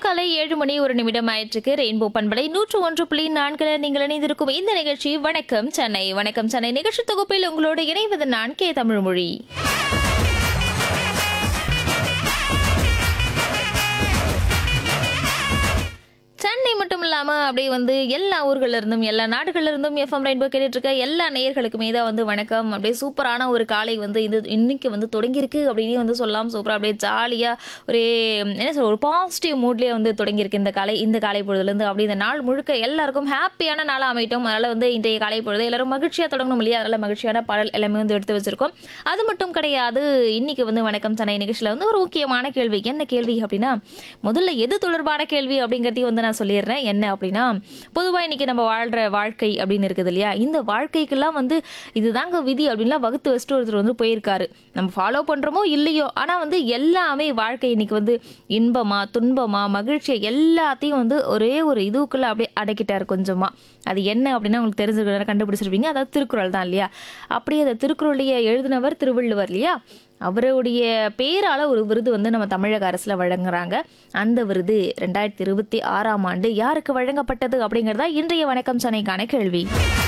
காலை ஏழு மணி ஒரு நிமிடம் ஆயிற்றுக்கு ரெயின்போ பண்பலை நூற்று ஒன்று புள்ளி நான்குல நீங்கள் இணைந்திருக்கும் இந்த நிகழ்ச்சி வணக்கம் சென்னை வணக்கம் சென்னை நிகழ்ச்சி தொகுப்பில் உங்களோடு இணைவது நான் கே தமிழ்மொழி சென்னை மட்டும் இல்லாம அப்படியே வந்து எல்லா ஊர்கள்ல இருந்தும் எல்லா நாடுகள்ல இருந்தும் எஃப்எம் ரெயின்போ கேட்டுட்டு இருக்க எல்லா நேயர்களுக்குமே தான் வந்து வணக்கம் அப்படியே சூப்பரான ஒரு காலை வந்து இது இன்னைக்கு வந்து தொடங்கியிருக்கு அப்படின்னு வந்து சொல்லலாம் சூப்பரா அப்படியே ஜாலியா ஒரே என்ன சொல்ற ஒரு பாசிட்டிவ் மூட்லயே வந்து தொடங்கியிருக்கு இந்த காலை இந்த காலை பொழுதுல இருந்து அப்படி இந்த நாள் முழுக்க எல்லாருக்கும் ஹாப்பியான நாளா அமையட்டும் அதனால வந்து இன்றைய காலை பொழுது எல்லாரும் மகிழ்ச்சியா தொடங்கணும் இல்லையா அதனால மகிழ்ச்சியான பாடல் எல்லாமே வந்து எடுத்து வச்சிருக்கோம் அது மட்டும் கிடையாது இன்னைக்கு வந்து வணக்கம் சென்னை நிகழ்ச்சியில வந்து ஒரு முக்கியமான கேள்வி என்ன கேள்வி அப்படின்னா முதல்ல எது தொடர்பான கேள்வி அப்படிங்கிறதையும் வந்து நான் சொல்லிடுறேன் என்ன அப்படின்னா பொதுவாக இன்னைக்கு நம்ம வாழ்ற வாழ்க்கை அப்படின்னு இருக்குது இல்லையா இந்த வாழ்க்கைக்கெல்லாம் வந்து இதுதாங்க விதி அப்படின்லாம் வகுத்து வச்சுட்டு ஒருத்தர் வந்து போயிருக்காரு நம்ம ஃபாலோ பண்றோமோ இல்லையோ ஆனா வந்து எல்லாமே வாழ்க்கை இன்னைக்கு வந்து இன்பமா துன்பமா மகிழ்ச்சியா எல்லாத்தையும் வந்து ஒரே ஒரு இதுக்குள்ள அப்படியே அடக்கிட்டாரு கொஞ்சமா அது என்ன அப்படின்னா உங்களுக்கு தெரிஞ்சிருக்க கண்டுபிடிச்சிருப்பீங்க அதாவது திருக்குறள் தான் இல்லையா அப்படியே அந்த திருக்குறளைய எழுதினவர் திருவள்ளுவர் இல்லையா அவருடைய பேரால ஒரு விருது வந்து நம்ம தமிழக அரசுல வழங்குறாங்க அந்த விருது ரெண்டாயிரத்தி இருபத்தி ஆறாம் ஆண்டு யாருக்கு வழங்கப்பட்டது அப்படிங்கறதா இன்றைய வணக்கம் சென்னைக்கான கேள்வி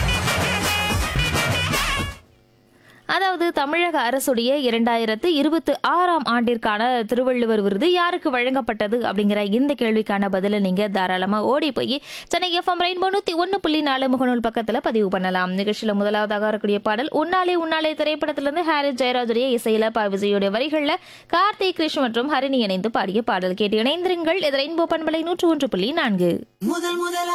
அதாவது தமிழக அரசுடைய இரண்டாயிரத்து இருபத்தி ஆறாம் ஆண்டிற்கான திருவள்ளுவர் விருது யாருக்கு வழங்கப்பட்டது அப்படிங்கிற இந்த கேள்விக்கான பதிலை நீங்க தாராளமா ஓடி போய் சென்னை எஃப்எம் ரெயின்போ நூத்தி ஒன்னு புள்ளி நாலு முகநூல் பக்கத்துல பதிவு பண்ணலாம் நிகழ்ச்சியில முதலாவதாக வரக்கூடிய பாடல் உன்னாலே உன்னாலே திரைப்படத்திலிருந்து ஹாரிஸ் ஜெயராஜுடைய இசையில பா விஜயுடைய வரிகள்ல கார்த்திக் கிருஷ்ண் மற்றும் ஹரிணி இணைந்து பாடிய பாடல் கேட்டு இணைந்திருங்கள் இது ரெயின்போ பண்பலை நூற்று ஒன்று புள்ளி நான்கு முதல் முதல்